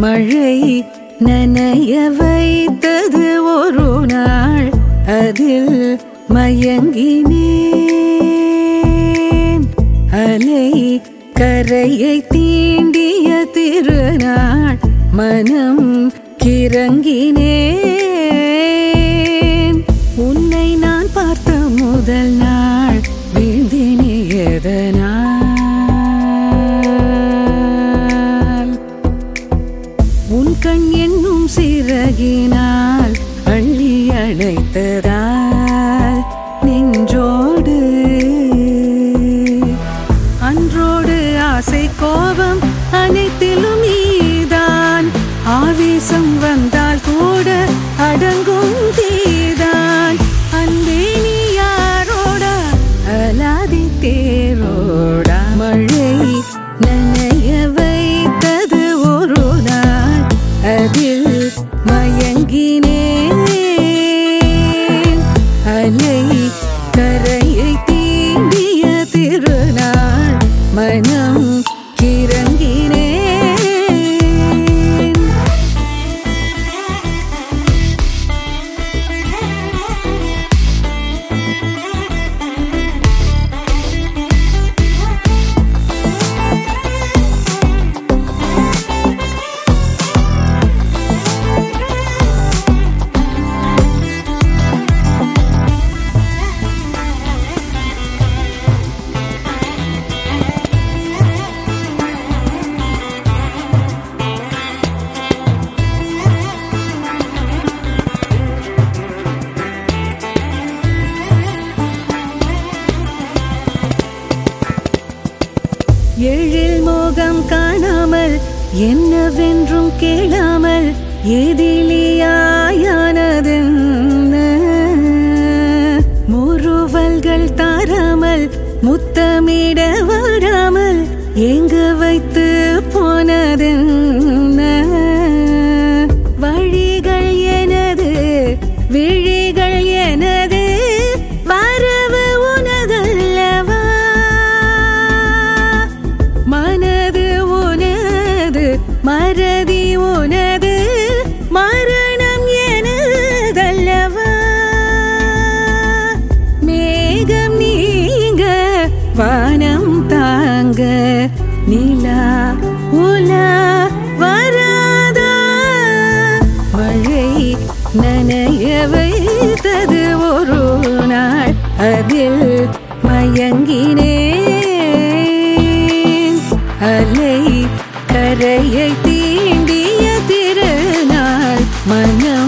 மழை நனைய வைத்தது ஒரு நாள் அதில் மயங்கினேன் அலை கரையை தீண்டிய திருநாள் மனம் கிறங்கினேன் உன்னை நான் பார்த்த முதல் நாள் வீழ்ந்தினே எதனால் உன் கண் என்னும் சிறகினால் அள்ளி அணைத்ததால் நெஞ்சோடு அன்றோடு ஆசை கோபம் அனைத்திலும் நீதான் ஆவேசம் வந்தால் கூட அடங்கும் தீதான் அன்பே நீ யாரோட அலாதி தேரோடா மழை நனைய வைத்தது ஒரு நாள் அதில் மயங்கினேன் அலை கரையை தீண்டிய திருநாள் மனம் கிறங்கினேன் எழில் மோகம் காணாமல் என்னவென்றும் கேளாமல் எதிலியாயானதென்ன முறுவல்கள் தாராமல் முத்தமிட வராமல் எங்கு வைத்து போனதென்ன வழிகள் எனது விழிகள் எனது வரவு உனதல்லவா மனது உனது மறதி உனது மரணம் எனதல்லவா மேகம் நீங்க வானம் தாங்க நிலா உலா வராதா மழை நனைய வைத்தது ஒரு நாள் அதில் மயங்கினேன் அலை கரையை தீண்டிய திருநாள் மனம்